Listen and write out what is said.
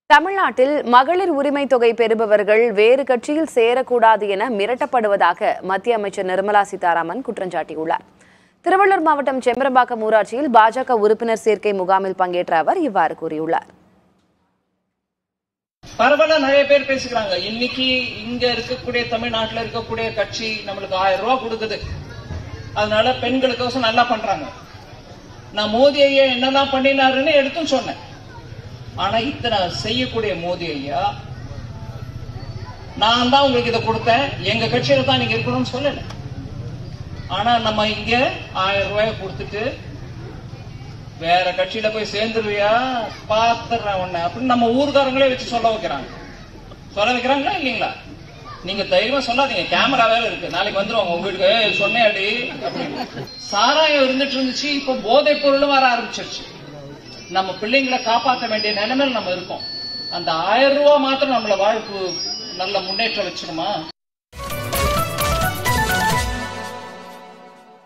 தமிழ்நாட்டில் மகளிர் உரிமை தொகை பெறுபவர்கள் வேறு கட்சியில் சேரக்கூடாது என மிரட்டப்படுவதாக மத்திய அமைச்சர் நிர்மலா சீதாராமன் குற்றம் சாட்டியுள்ளார் திருவள்ளூர் மாவட்டம் செம்பரம்பாக்கம் ஊராட்சியில் பாஜக உறுப்பினர் சேர்க்கை முகாமில் பங்கேற்ற அவர் இவ்வாறு கூறியுள்ளார் பரவலா நிறைய பேர் பேசுகிறாங்க இன்னைக்கு இங்க இருக்கக்கூடிய தமிழ்நாட்டுல இருக்கக்கூடிய கட்சி நம்மளுக்கு ஆயிரம் ரூபாய் கொடுக்குது அதனால பெண்களுக்கோசம் நல்லா பண்றாங்க நான் மோடி ஐயா என்னெல்லாம் பண்ணினாருன்னு எடுத்தும் சொன்னேன் ஆனா இத்தனை செய்யக்கூடிய மோடி ஐயா நான் தான் உங்களுக்கு இதை கொடுத்தேன் எங்க கட்சியில தான் நீங்க இருக்கணும்னு சொல்லல ஆனா நம்ம இங்க ஆயிரம் ரூபாய் கொடுத்துட்டு வேற கட்சியில போய் சேர்ந்துருவியா பாத்துறேன் உன்னை அப்படின்னு நம்ம ஊர்காரங்களே வச்சு சொல்ல வைக்கிறாங்க சொல்ல வைக்கிறாங்களா இல்லீங்களா நீங்க தைரியமா சொல்லாதீங்க கேமரா வேற இருக்கு நாளைக்கு வந்துருவாங்க உங்க வீட்டுக்கு "ஏய், சொன்னேன்டி அப்படின்னு சாராயம் இருந்துட்டு இருந்துச்சு இப்போ போதைப் பொருளும் வர ஆரம்பிச்சிருச்சு நம்ம பிள்ளைங்களை காப்பாற்ற வேண்டிய நிலைமையில நம்ம இருக்கோம் அந்த ஆயிரம் ரூபாய் மாத்திரம் நம்மள வாழ்வு நல்ல முன்னேற்றம் வச்சிருமா